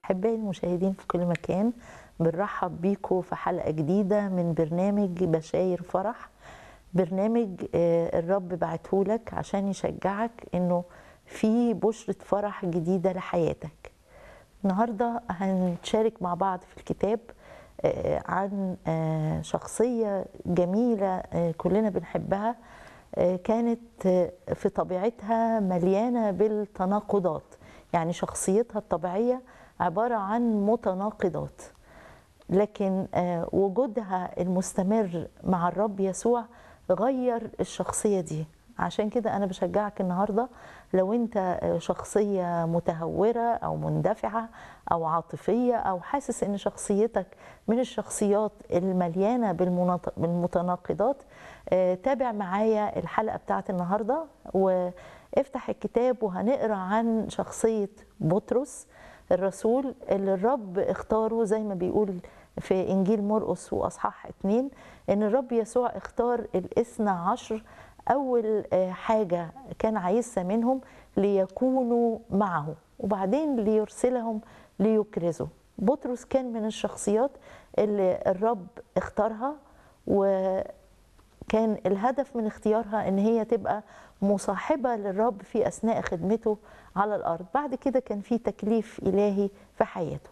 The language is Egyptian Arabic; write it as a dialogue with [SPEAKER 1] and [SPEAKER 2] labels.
[SPEAKER 1] أحبائي المشاهدين في كل مكان بنرحب بيكم في حلقة جديدة من برنامج بشاير فرح برنامج آه، الرب بعتهولك عشان يشجعك انه في بشرة فرح جديدة لحياتك النهاردة هنشارك مع بعض في الكتاب آه، عن آه، شخصية جميلة آه، كلنا بنحبها آه، كانت آه، في طبيعتها مليانة بالتناقضات يعني شخصيتها الطبيعية عبارة عن متناقضات لكن آه، وجودها المستمر مع الرب يسوع غير الشخصية دي عشان كده أنا بشجعك النهاردة لو أنت آه، شخصية متهورة أو مندفعة أو عاطفية أو حاسس أن شخصيتك من الشخصيات المليانة بالمناط- بالمتناقضات آه، تابع معايا الحلقة بتاعت النهاردة وافتح الكتاب وهنقرأ عن شخصية بطرس الرسول اللي الرب اختاره زي ما بيقول في انجيل مرقس واصحاح اتنين ان الرب يسوع اختار الاثنى عشر اول آه، حاجه كان عايزها منهم ليكونوا معه وبعدين ليرسلهم ليكرزوا بطرس كان من الشخصيات اللي الرب اختارها و كان الهدف من اختيارها ان هي تبقى مصاحبه للرب في اثناء خدمته على الارض بعد كده كان في تكليف الهي في حياته